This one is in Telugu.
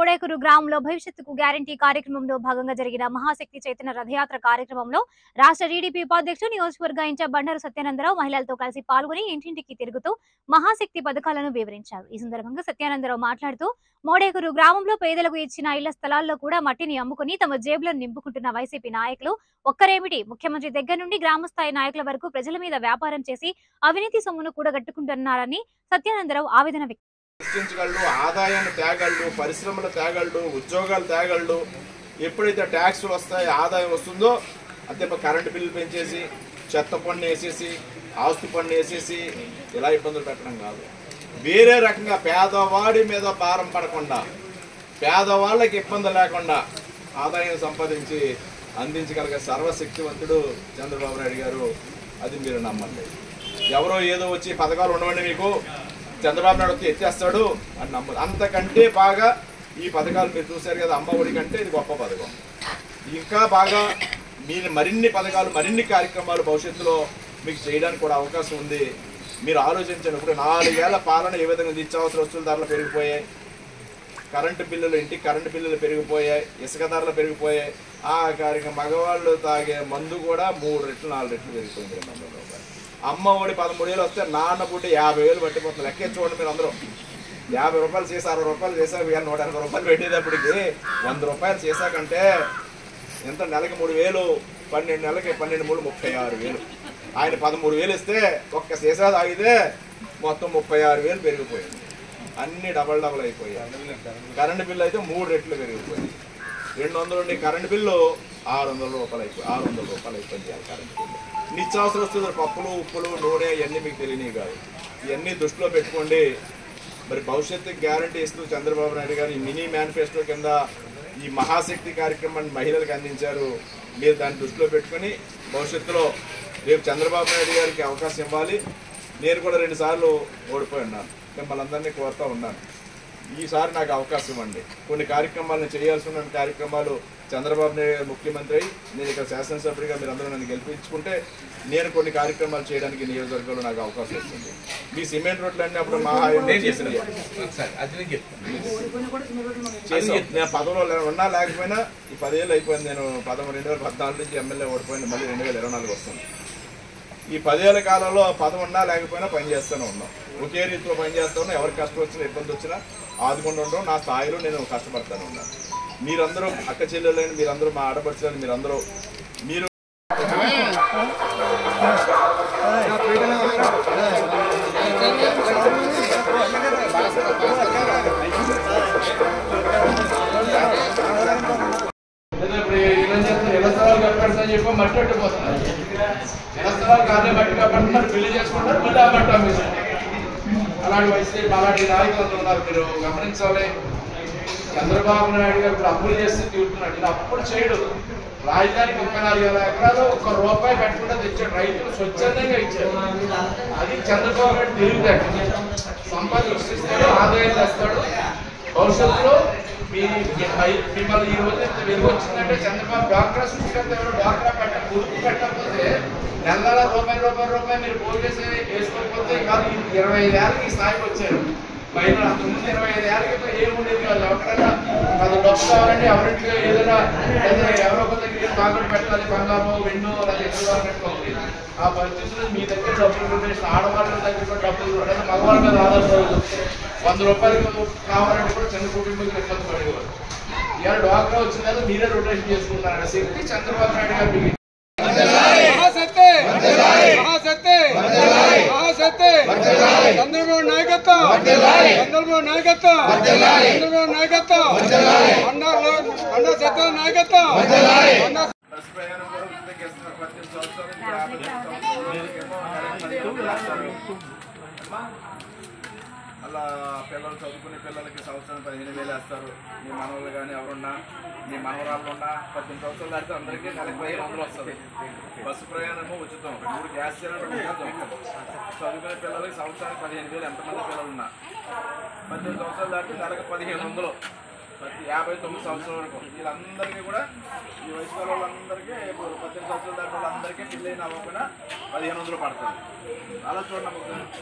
మోడేకూరు గ్రామంలో భవిష్యత్తుకు గ్యారంటీ కార్యక్రమంలో భాగంగా జరిగిన మహాశక్తి చైతన్య రథయాత్ర కార్యక్రమంలో రాష్ట్ర టీడీపీ ఉపాధ్యక్షుడు నియోజకవర్గ ఇన్ఛార్జ్ బండారు సత్యానందరావు మహిళలతో కలిసి పాల్గొని ఇంటింటికి తిరుగుతూ మహాశక్తి పథకాలను వివరించారు ఈ సందర్భంగా సత్యానందరావు మాట్లాడుతూ మోడేకూరు గ్రామంలో పేదలకు ఇచ్చిన ఇళ్ల స్థలాల్లో కూడా మట్టిని అమ్ముకుని తమ జేబులను నింపుకుంటున్న వైసీపీ నాయకులు ఒక్కరేమిటి ముఖ్యమంత్రి దగ్గర నుండి గ్రామస్థాయి నాయకుల వరకు ప్రజల మీద వ్యాపారం చేసి అవినీతి సొమ్మును కూడగట్టుకుంటున్నారని సత్యానందరావు ఆవేదన వ్యక్తం సృష్టించగలడు ఆదాయాన్ని తేగలడు పరిశ్రమలు తేగలడు ఉద్యోగాలు తేగలడు ఎప్పుడైతే ట్యాక్సులు వస్తాయి ఆదాయం వస్తుందో అంతే ఇప్పుడు కరెంటు బిల్లు పెంచేసి చెత్త పన్ను వేసేసి ఆస్తి పన్ను వేసేసి ఇలా ఇబ్బందులు పెట్టడం కాదు వేరే రకంగా పేదవాడి మీద భారం పడకుండా పేదవాళ్ళకి ఇబ్బంది లేకుండా ఆదాయం సంపాదించి అందించగలిగే సర్వశక్తివంతుడు చంద్రబాబు నాయుడు గారు అది మీరు నమ్మండి ఎవరో ఏదో వచ్చి పథకాలు ఉండవండి మీకు చంద్రబాబు నాయుడు వచ్చి ఎత్తేస్తాడు అని నమ్మదు అంతకంటే బాగా ఈ పథకాలు మీరు చూశారు కదా అమ్మ ఒడి కంటే ఇది గొప్ప పథకం ఇంకా బాగా మీరు మరిన్ని పథకాలు మరిన్ని కార్యక్రమాలు భవిష్యత్తులో మీకు చేయడానికి కూడా అవకాశం ఉంది మీరు ఆలోచించండి ఇప్పుడు నాలుగేళ్ల పాలన ఏ విధంగా నిత్యావసర వస్తువుల ధరలు పెరిగిపోయాయి కరెంటు బిల్లులు ఇంటికి కరెంటు బిల్లులు పెరిగిపోయాయి ఇసుక ధరలు పెరిగిపోయాయి ఆ కార్యక్రమం మగవాళ్ళు తాగే మందు కూడా మూడు రెట్లు నాలుగు రెట్లు పెరిగిపోయింది రెండు వందల రూపాయలు అమ్మ ఒడి పదమూడు వేలు వస్తే నాన్న పుట్టి యాభై వేలు పట్టిపోతుంది లెక్కే చూడండి మీరు అందరూ యాభై రూపాయలు చేసి అరవై రూపాయలు చేశాక ఇవాళ నూట ఎనభై రూపాయలు పెట్టేటప్పటికి వంద రూపాయలు చేశాకంటే ఎంత నెలకి మూడు వేలు పన్నెండు నెలలకి పన్నెండు మూడు ముప్పై ఆరు వేలు ఆయన పదమూడు వేలు ఇస్తే ఒక్క సీసా తాగితే మొత్తం ముప్పై ఆరు వేలు పెరిగిపోయింది అన్ని డబల్ డబల్ అయిపోయాయి కరెంటు బిల్లు అయితే మూడు రెట్లు పెరిగిపోయింది రెండు వందలు ఉండే కరెంటు బిల్లు ఆరు వందల రూపాయలు అయిపోయి ఆరు వందల రూపాయలు అయిపోయింది ఆ కరెంటు బిల్లు నిత్యావసర వస్తువులు పప్పులు ఉప్పులు నూనె ఇవన్నీ మీకు తెలియనివి కాదు ఇవన్నీ దృష్టిలో పెట్టుకోండి మరి భవిష్యత్తుకి గ్యారంటీ ఇస్తూ చంద్రబాబు నాయుడు గారు ఈ మినీ మేనిఫెస్టో కింద ఈ మహాశక్తి కార్యక్రమాన్ని మహిళలకు అందించారు మీరు దాన్ని దృష్టిలో పెట్టుకొని భవిష్యత్తులో రేపు చంద్రబాబు నాయుడు గారికి అవకాశం ఇవ్వాలి నేను కూడా రెండు సార్లు ఓడిపోయి ఉన్నాను మిమ్మల్ని అందరినీ కోరుతూ ఉన్నాను ఈసారి నాకు అవకాశం ఇవ్వండి కొన్ని కార్యక్రమాలను చేయాల్సి ఉన్న కార్యక్రమాలు చంద్రబాబు నాయుడు గారు ముఖ్యమంత్రి అయి నేను ఇక్కడ శాసనసభ్యుడిగా మీరు అందరూ నన్ను గెలిపించుకుంటే నేను కొన్ని కార్యక్రమాలు చేయడానికి నియోజకవర్గంలో నాకు అవకాశం వస్తుంది మీ సిమెంట్ రోడ్లు అన్నీ అప్పుడు మా హయాంలో చేసినవి. చేసాం. నేను పదవిలో లే- ఉన్నా లేకపోయినా ఈ పదేళ్ళు అయిపోయింది నేను పదమూడు రెండు వేల పద్నాలుగు నుంచి ఎమ్మెల్యే ఓడిపోయింది మళ్ళీ రెండు వేల ఇరవై నాలుగు వస్తుంది ఈ పదేళ్ల కాలంలో పదం ఉన్నా లేకపోయినా పని చేస్తూనే ఉన్నాం ఒకే రీతిలో పని చేస్తూ ఉన్నాం ఎవరికి కష్టం వచ్చినా ఇబ్బంది వచ్చినా ఆదుకుంటూ ఉండడం నా స్థాయిలో నేను కష్టపడతాను ఉన్నాను మీరందరూ అక్క చెల్లెలని మీరందరూ మా ఆడపడుచులని మీరందరూ మీరు ఇప్పుడు ఇళ్ళ ఇళ్ళస్థలాలు కట్టబడతాయని చెప్పి మట్టి పట్టిపోతున్నారు ఇళ్ళస్థలాలు కానీ మట్టి కట్టబడుతున్నారు పెళ్లి చేసుకుంటారు మళ్ళీ ఆ మట్టి అమ్మేస్తారు అలాంటి వైసీపీ అలాంటి నాయకులు ఉన్నారు మీరు గమనించాలి చంద్రబాబు నాయుడు గారు ఇప్పుడు అప్పులు చేస్తే తీరుతున్నాడు ఇలా అప్పులు చేయడు రాజధానికి ముప్పై నాలుగు వేల ఎకరాలు ఒక్క రూపాయి పెట్టకుండా తెచ్చాడు రైతులు స్వచ్ఛందంగా ఇచ్చాడు అది చంద్రబాబు నాయుడు తిరుగుతాడు సంపద సృష్టిస్తాడు ఆదాయం తెస్తాడు భవిష్యత్తులో మీ మీ- మిమ్మల్ని ఈ రోజు ఇంత వెలుగు వచ్చిందంటే చంద్రబాబు డాక్రా సృష్టికర్త ఎవరు డాక్రా పెట్ట పొదుపు పెట్టకపోతే నెల నెల రూపాయి రూపాయి రూపాయి మీరు పోగేసి వేసుకోకపోతే కాదు ఈ ఇరవై ఐదు ఏళ్ళకి ఈ స్థాయికి వచ్చారు బయట అంతకుముందు ఇరవై ఐదు ఏళ్ళ క్రితం ఏం ఉండేది కాదు ఎవరికైనా అది డబ్బు కావాలంటే ఎవరింటికి ఏదైనా లేదా ఎవరో ఒక దగ్గర తాకట్టు పెట్టాలి బంగారం వెండు లేదా ఎదురు పెట్టుకోవాలి ఆ పరిస్థితుల్లో మీ దగ్గర డబ్బులు ఉంటే ఆడవాళ్ళ దగ్గర కూడా డబ్బులు కూడా లేదా మగవాళ్ళ మీద ఆధారపడదు వంద రూపాయలు కావాలంటే కూడా చిన్న కుటుంబాలకు ఇబ్బంది పడేవారు ఇవాళ డ్వాక్రా వచ్చిన కదా మీరే రొటేషన్ చేసుకుంటారన్న శక్తి చంద్రబాబు నాయుడు గారు మీకు మహాశక్తి మహాశక్తి మహాశక్తి చంద్రబాబు నాయకత్వం చంద్రబాబు నాయకత్వం చంద్రబాబు నాయకత్వం అన్నా అన్నా సత్య నాయకత్వం అన్నా బస్ ప్రయాణం కూడా ఉచితంగా ఇస్తున్నారు. పద్దెనిమిది సంవత్సరాల నుంచి యాభై సంవత్సరాలకేమో కరెంట్ అమ్మా, అలా పిల్లలు చదువుకునే పిల్లలకి సంవత్సరం పదిహేను వేలు వేస్తారు మీ మనవలు కానీ ఎవరున్నా మీ మనవరాళ్ళు ఉన్నా పద్దెనిమిది సంవత్సరాలు దాటితే అందరికీ నెలకు పదిహేను వందలు వస్తుంది బస్సు ప్రయాణము ఉచితం మూడు గ్యాస్ సిలిండర్ ఉచితం చదువుకునే పిల్లలకి సంవత్సరానికి పదిహేను వేలు ఎంతమంది పిల్లలు ఉన్నా పద్దెనిమిది సంవత్సరాలు దాటితే నెలకు పదిహేను వందలు ప్రతి యాభై తొమ్మిది సంవత్సరాల వరకు వీళ్ళందరికీ కూడా ఈ వయసు గల వాళ్ళందరికీ ఇప్పుడు పద్దెనిమిది సంవత్సరాల దాటి వాళ్ళందరికీ పెళ్ళైన అవ్వకుండా పదిహేను వందలు పడుతుంది అలా చూడండి